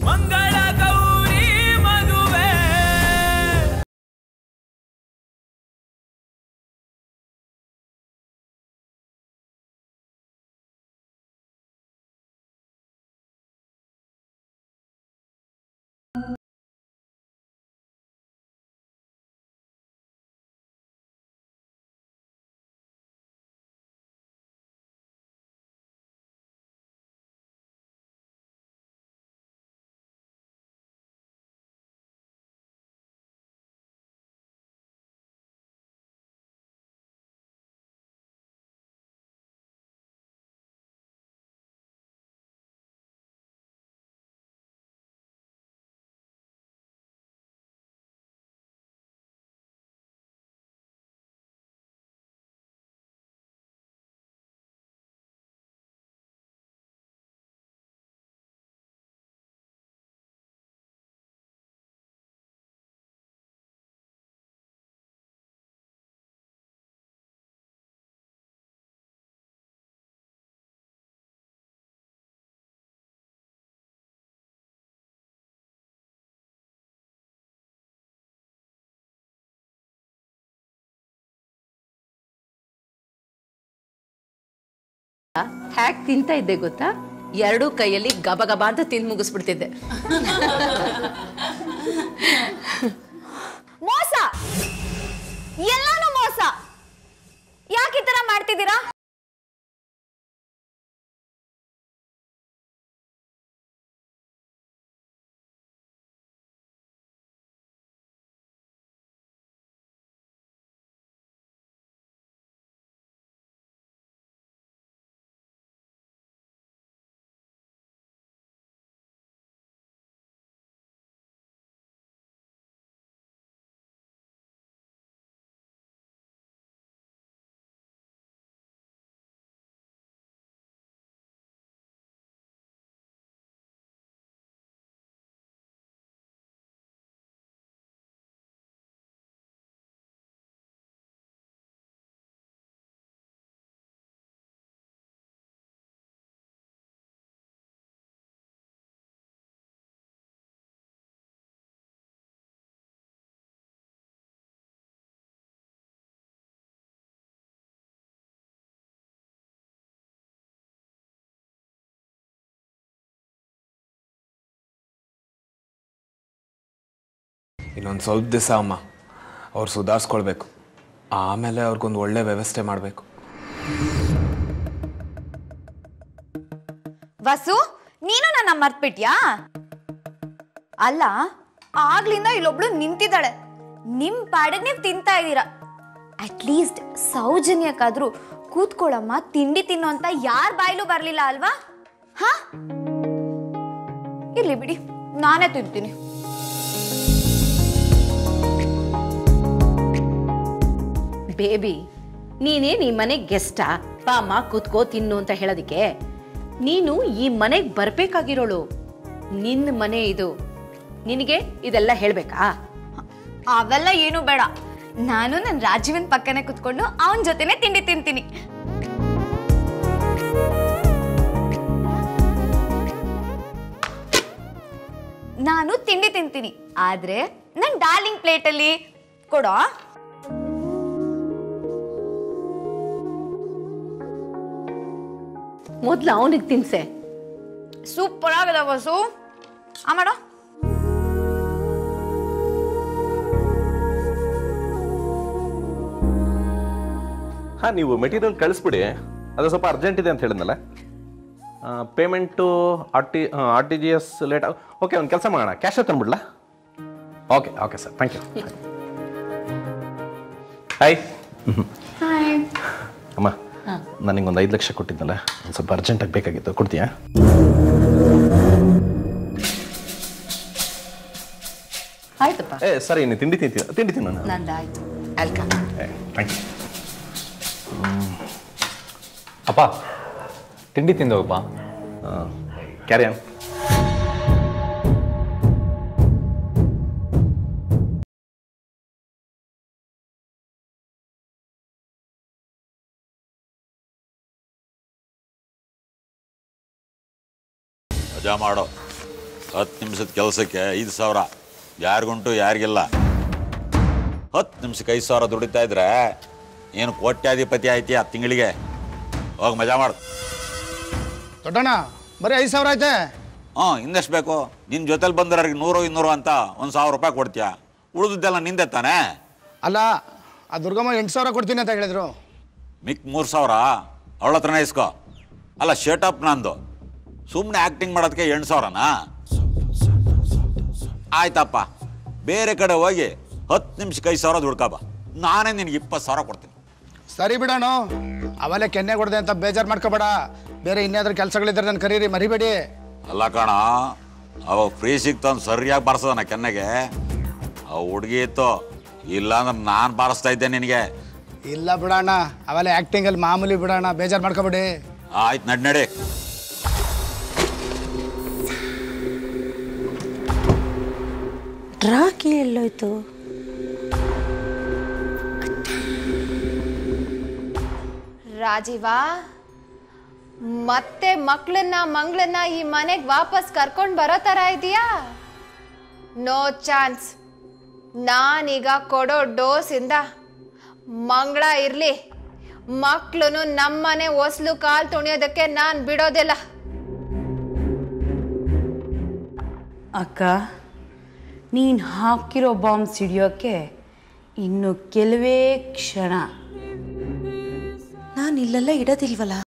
ಮಂಗಳ ಗೌರಿ ಮದುವೆ ಹ್ಯಾಕ್ ತಿಂತಾ ಇದ್ದೆ ಗೊತ್ತಾ ಎರಡೂ ಕೈಯಲ್ಲಿ ಗಬ ಗಬ ಅಂತ ತಿಂದು ಮುಗಿಸ್ಬಿಡ್ತಿದ್ದೆ ಮೋಸ ಎಲ್ಲಾನು ಮೋಸ ಯಾಕೆ ಈ ತರ ಮಾಡ್ತಿದ್ದೀರಾ ಇನ್ನೊಂದು ಸ್ವಲ್ಪ ದಿವಸ ಅಮ್ಮ ಅವ್ರು ಸುಧಾರಿಸ್ಕೊಳ್ಬೇಕು ಆಮೇಲೆ ಅವ್ರಿಗೊಂದು ಒಳ್ಳೆ ವ್ಯವಸ್ಥೆ ಮಾಡಬೇಕು ವಸು ನೀನು ನನ್ನ ಮರ್ತ್ಬಿಟ್ಯಾ ಅಲ್ಲ ಆಗ್ಲಿಂದ ಇಲ್ಲೊಬ್ಳು ನಿಂತಿದ್ದಾಳೆ ನಿಮ್ ಪಾಡಿಗೆ ನೀವು ತಿಂತಾ ಇದ್ದೀರಾ ಅಟ್ಲೀಸ್ಟ್ ಸೌಜನ್ಯಕ್ಕಾದ್ರೂ ಕೂತ್ಕೊಳ್ಳಮ್ಮ ತಿಂಡಿ ತಿನ್ನು ಅಂತ ಯಾರ ಬಾಯ್ಲೂ ಬರ್ಲಿಲ್ಲ ಅಲ್ವಾ ಹಾ ಇರ್ಲಿ ಬಿಡಿ ನಾನೇ ತಿಂತೀನಿ ಬೇಬಿ ನೀನೇನ್ ಈ ಮನೆಗೆ ಗೆಸ್ಟಾ ಬಾಮ್ಮ ಕೂತ್ಕೋ ತಿನ್ನು ಅಂತ ಹೇಳೋದಕ್ಕೆ ನೀನು ಈ ಮನೆಗೆ ಬರ್ಬೇಕಾಗಿರೋಳು ನಿನ್ನ ಮನೆ ಇದು ನಿನಗೆ ಇದೆಲ್ಲ ಹೇಳ್ಬೇಕಾ ಅವೆಲ್ಲ ಏನು ಬೇಡ ನಾನು ನನ್ನ ರಾಜೀವನ್ ಪಕ್ಕನೆ ಕುತ್ಕೊಂಡು ಅವನ ಜೊತೆನೆ ತಿಂಡಿ ತಿಂತೀನಿ ನಾನು ತಿಂಡಿ ತಿಂತೀನಿ ಆದ್ರೆ ನನ್ ಡಾರ್ಲಿಂಗ್ ಪ್ಲೇಟಲ್ಲಿ ಕೊಡೋ ಮೊದ್ಲು ಅವನಿಗೆ ತಿನ್ಸೆ ಸೂಪರ್ ಆಗದ ಬಸ್ಸು ಆ ಮಾಡೋ ಹಾಂ ನೀವು ಮೆಟೀರಿಯಲ್ ಕಳಿಸ್ಬಿಡಿ ಅದು ಸ್ವಲ್ಪ ಅರ್ಜೆಂಟ್ ಇದೆ ಅಂತ ಹೇಳಿದ್ನಲ್ಲ payment R T R T G S late okay ಒಂದು ಕೆಲಸ ಮಾಡೋಣ ಕ್ಯಾಶ್ ತಂದ್ಬಿಡ್ಲಾ okay okay sir thank you hi ಅಮ್ಮ ನನಗೆ ಒಂದು ಐದು ಲಕ್ಷ ಕೊಟ್ಟಿದ್ದಲ್ಲ ಒಂದು ಸ್ವಲ್ಪ ಅರ್ಜೆಂಟಾಗಿ ಬೇಕಾಗಿತ್ತು ಕೊಡ್ತೀಯಾ ಆಯ್ತಪ್ಪ ಏ ಸರಿ ನೀನು ತಿಂಡಿ ತಿಂತೀನಿ ತಿಂಡಿ ತಿನ್ನೋಣ ನಂದಾಯ್ತು ಅಲ್ಕ ಥ್ಯಾಂಕ್ ಯು ಅಪ್ಪ ತಿಂಡಿ ತಿಂದೋಗಪ್ಪ ಕ್ಯಾರಿ ಆನ್ ಮಜಾ ಮಾಡೋ ಹತ್ತು ನಿಮಿಷದ ಕೆಲಸಕ್ಕೆ ಐದು ಸಾವಿರ ಯಾರಿಗುಂಟು ಯಾರಿಗಿಲ್ಲ ಹತ್ತು ನಿಮಿಷಕ್ಕೆ ಐದು ಸಾವಿರ ದುಡಿತಾ ಇದ್ರೆ ಏನು ಕೋಟ್ಯಾಧಿಪತಿ ಆಯ್ತೀಯ ತಿಂಗಳಿಗೆ ಹೋಗಿ ಮಜಾ ಮಾಡು ದೊಡ್ಡಣ್ಣ ಬರೀ ಐದು ಸಾವಿರ ಐತೆ ಹ್ಞೂ ಇನ್ನೆಷ್ಟು ಬೇಕು ನಿನ್ನ ಜೊತೆಲಿ ಬಂದವ್ರಿಗೆ ನೂರು ಇನ್ನೂರು ಅಂತ ಒಂದು ಸಾವಿರ ರೂಪಾಯಿ ಕೊಡ್ತೀಯ ಉಳಿದಿದ್ದೆಲ್ಲ ನಿಂದೆ ತಾನೇ ಅಲ್ಲ ಆ ದುರ್ಗಮ್ಮ ಎಂಟು ಸಾವಿರ ಕೊಡ್ತೀನಿ ಅಂತ ಹೇಳಿದ್ರು ಮಿಕ್ ಮೂರು ಸಾವಿರ ಅವಳ ಹತ್ರನೇ ಇಸ್ಕೋ ಅಲ್ಲ ಶರ್ಟಪ್ ನಂದು ಸುಮ್ಮನೆ ಆ್ಯಕ್ಟಿಂಗ್ ಮಾಡೋದಕ್ಕೆ ಎಂಟು ಸಾವಿರನಾ ಆಯ್ತಪ್ಪ ಬೇರೆ ಕಡೆ ಹೋಗಿ ಹತ್ತು ನಿಮಿಷಕ್ಕೆ ಐದು ಸಾವಿರ ದುಡ್ಕಬ ನಾನೇ ನಿನಗೆ ಇಪ್ಪತ್ತು ಸಾವಿರ ಕೊಡ್ತೀನಿ ಸರಿ ಬಿಡೋಣ ಅವಲೇ ಕೆನ್ನೆ ಕೊಡದೆ ಅಂತ ಬೇಜಾರು ಮಾಡ್ಕೋಬೇಡ ಬೇರೆ ಇನ್ಯಾವ್ದಾರು ಕೆಲಸಗಳಿದ್ರೆ ನಾನು ಕರೀರಿ ಮರಿಬೇಡಿ ಅಲ್ಲ ಕಣ ಅವ ಫ್ರೀ ಸಿಕ್ತಂದು ಸರಿಯಾಗಿ ಬಾರಿಸೋದನ ಕೆನ್ನೆಗೆ ಆ ಹುಡುಗಿ ಇತ್ತು ಇಲ್ಲಾಂದ್ರೆ ನಾನು ಬಾರಿಸ್ತಾ ಇದ್ದೆ ನಿನಗೆ ಇಲ್ಲ ಬಿಡೋಣ ಅವೆಲ್ಲ ಆ್ಯಕ್ಟಿಂಗಲ್ಲಿ ಮಾಮೂಲಿ ಬಿಡೋಣ ಬೇಜಾರು ಮಾಡ್ಕೋಬೇಡಿ ಆಯ್ತು ನಡಿ ನಡಿ ರಾಕಿ ಎಲ್ಲೋಯ್ತು ರಾಜೀವ ಮತ್ತೆ ಮಕ್ಳನ್ನ ಮಂಗಳನ್ನ ಈ ಮನೆಗೆ ವಾಪಸ್ ಕರ್ಕೊಂಡು ಬರೋ ಥರ ಇದೆಯಾ ನೋ ಚಾನ್ಸ್ ನಾನೀಗ ಕೊಡೋ ಡೋಸಿಂದ ಮಂಗಳ ಇರಲಿ ಮಕ್ಳು ನಮ್ಮನೆ ಹೊಸ್ಲು ಕಾಲು ತುಣಿಯೋದಕ್ಕೆ ನಾನು ಬಿಡೋದಿಲ್ಲ ಅಕ್ಕ ನೀನು ಹಾಕಿರೋ ಬಾಂಬ್ ಸಿಡಿಯೋಕ್ಕೆ ಇನ್ನು ಕೆಲವೇ ಕ್ಷಣ ನಾನು ಇಲ್ಲೆಲ್ಲ ಇಡೋದಿಲ್ವಲ್ಲ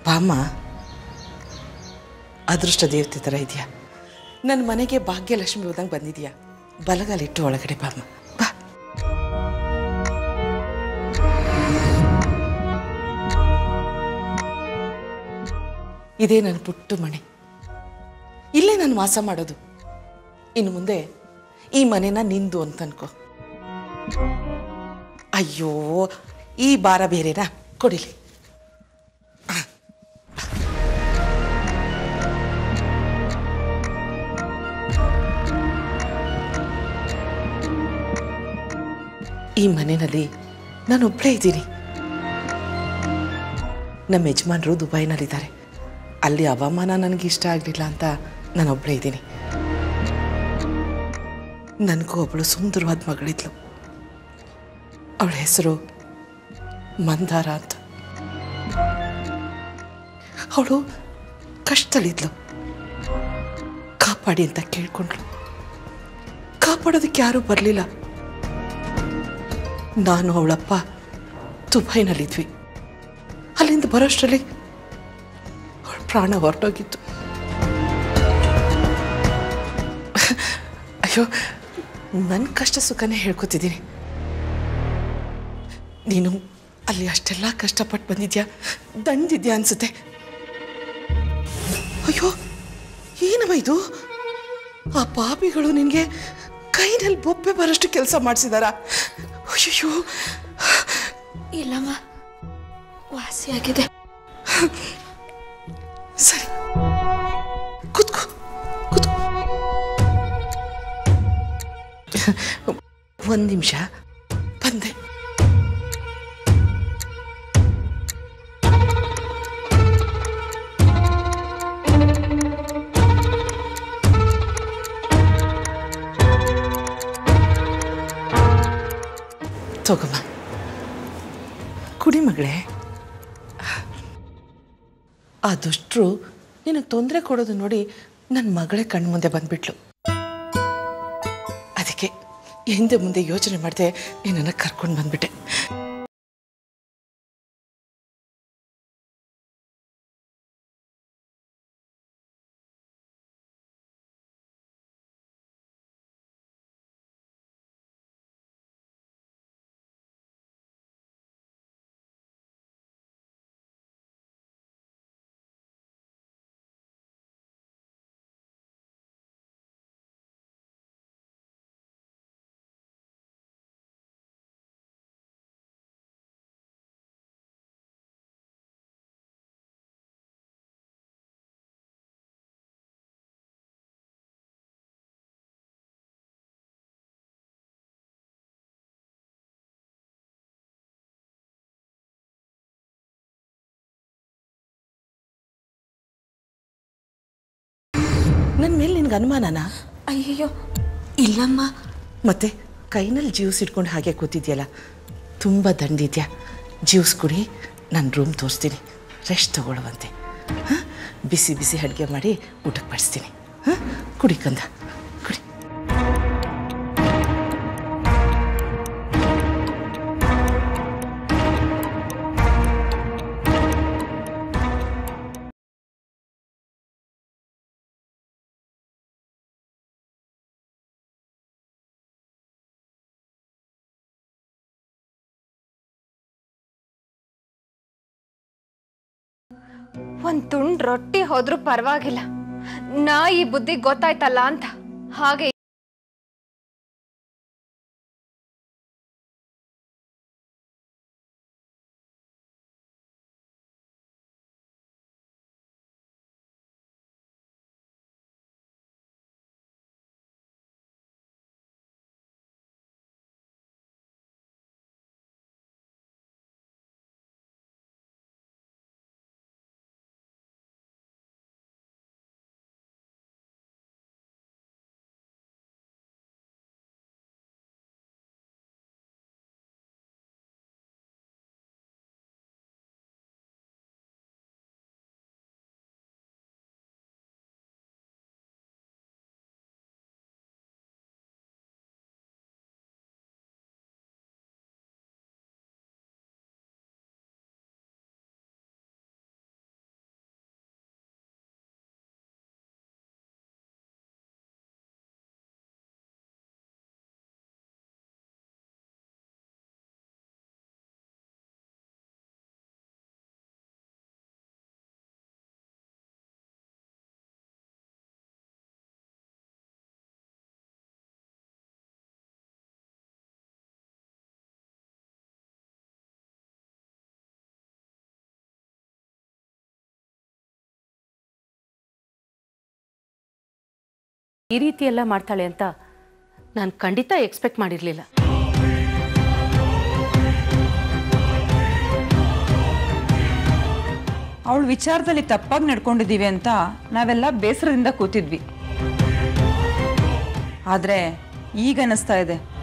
ಬಾಮ್ಮ ಅದೃಷ್ಟ ದೇವತೆ ಥರ ಇದೆಯಾ ನನ್ನ ಮನೆಗೆ ಭಾಗ್ಯಲಕ್ಷ್ಮಿ ಹೋದಂಗೆ ಬಂದಿದ್ಯಾ ಬಲಗಾಲಿಟ್ಟು ಒಳಗಡೆ ಬಾಮ್ಮ ಬಾ ಇದೇ ನನ್ನ ಪುಟ್ಟು ಮನೆ ಇಲ್ಲೇ ನಾನು ವಾಸ ಮಾಡೋದು ಇನ್ನು ಮುಂದೆ ಈ ಮನೆನ ನಿಂದು ಅಂತ ಅನ್ಕೋ ಅಯ್ಯೋ ಈ ಭಾರ ಬೇರೆನಾ ಕೊಡಿಲಿ ಈ ಮನೆಯಲ್ಲಿ ನಾನು ಒಬ್ಬಳೇ ಇದ್ದೀನಿ ನಮ್ಮ ಯಜಮಾನರು ದುಬೈನಲ್ಲಿದ್ದಾರೆ ಅಲ್ಲಿ ಹವಾಮಾನ ನನಗೆ ಇಷ್ಟ ಆಗಲಿಲ್ಲ ಅಂತ ನಾನು ಒಬ್ಬಳೇ ಇದ್ದೀನಿ ನನಗೂ ಒಬ್ಬಳು ಸುಂದರವಾದ ಮಗಳಿದ್ಲು ಅವಳ ಹೆಸರು ಮಂದಾರ ಅಂತ ಅವಳು ಕಷ್ಟದಲ್ಲಿದ್ಲು ಕಾಪಾಡಿ ಅಂತ ಕೇಳ್ಕೊಂಡ್ಳು ಕಾಪಾಡೋದಕ್ಕೆ ಯಾರೂ ಬರಲಿಲ್ಲ ನಾನು ಅವಳಪ್ಪ ದುಬೈನಲ್ಲಿದ್ವಿ ಅಲ್ಲಿಂದ ಬರೋಷ್ಟರಲ್ಲಿ ಅವಳ ಪ್ರಾಣ ಹೊರಟೋಗಿತ್ತು ಅಯ್ಯೋ ನನ್ನ ಕಷ್ಟ ಸುಖನೇ ಹೇಳ್ಕೊತಿದ್ದೀನಿ ನೀನು ಅಲ್ಲಿ ಅಷ್ಟೆಲ್ಲ ಕಷ್ಟಪಟ್ಟು ಬಂದಿದ್ಯಾ ದಂಡಿದ್ಯಾ ಅನ್ಸುತ್ತೆ ಅಯ್ಯೋ ಏನಮ್ಮ ಇದು ಆ ಪಾಪಿಗಳು ನಿನಗೆ ಕೈನಲ್ಲಿ ಬೊಬ್ಬೆ ಬರೋಷ್ಟು ಕೆಲಸ ಮಾಡಿಸಿದಾರ ಅಯ್ಯೋ ಇಲ್ಲಮ್ಮ ವಾಸಿಯಾಗಿದೆ ಸರಿ ಕೂತ್ಕೋ ಕೂತ್ಕೋ ಒಂದು ನಿಮಿಷ ಬಂದೆ ತಗೋಮ್ಮ ಕುಡಿ ಮಗಳೇ ಆ ದುಷ್ಟರು ನಿನಗೆ ತೊಂದರೆ ಕೊಡೋದು ನೋಡಿ ನನ್ನ ಮಗಳೇ ಕಣ್ಣು ಮುಂದೆ ಬಂದ್ಬಿಟ್ಲು ಅದಕ್ಕೆ ಹಿಂದೆ ಮುಂದೆ ಯೋಚನೆ ಮಾಡದೆ ನಿನ್ನನ್ನು ಕರ್ಕೊಂಡು ಬಂದ್ಬಿಟ್ಟೆ ನನ್ನ ಮೇಲೆ ನಿನ್ಗೆ ಅನುಮಾನನಾ ಅಯ್ಯಯ್ಯೋ ಇಲ್ಲಮ್ಮ ಮತ್ತೆ ಕೈನಲ್ಲಿ ಜ್ಯೂಸ್ ಇಟ್ಕೊಂಡು ಹಾಗೆ ಕೂತಿದ್ಯಲ್ಲ ತುಂಬ ದಂಡಿದ್ಯಾ ಜ್ಯೂಸ್ ಕುಡಿ ನಾನು ರೂಮ್ ತೋರಿಸ್ತೀನಿ ರೆಸ್ಟ್ ತಗೊಳ್ಳುವಂತೆ ಹಾಂ ಬಿಸಿ ಬಿಸಿ ಅಡುಗೆ ಮಾಡಿ ಊಟಕ್ಕೆ ಬಡಿಸ್ತೀನಿ ಹಾಂ ಕುಡಿ ಕಂದ ಕುಡಿ ಒಂದ್ ತುಂಡ್ ರೊಟ್ಟಿ ಹೋದ್ರೂ ಪರವಾಗಿಲ್ಲ ನಾ ಈ ಬುದ್ಧಿ ಗೊತ್ತಾಯ್ತಲ್ಲ ಅಂತ ಹಾಗೆ ಈ ರೀತಿ ಎಲ್ಲ ಮಾಡ್ತಾಳೆ ಅಂತ ನಾನು ಖಂಡಿತ ಎಕ್ಸ್ಪೆಕ್ಟ್ ಮಾಡಿರಲಿಲ್ಲ ಅವಳ ವಿಚಾರದಲ್ಲಿ ತಪ್ಪಾಗಿ ನಡ್ಕೊಂಡಿದ್ದೀವಿ ಅಂತ ನಾವೆಲ್ಲ ಬೇಸರದಿಂದ ಕೂತಿದ್ವಿ ಆದರೆ ಈಗ ಅನ್ನಿಸ್ತಾ ಇದೆ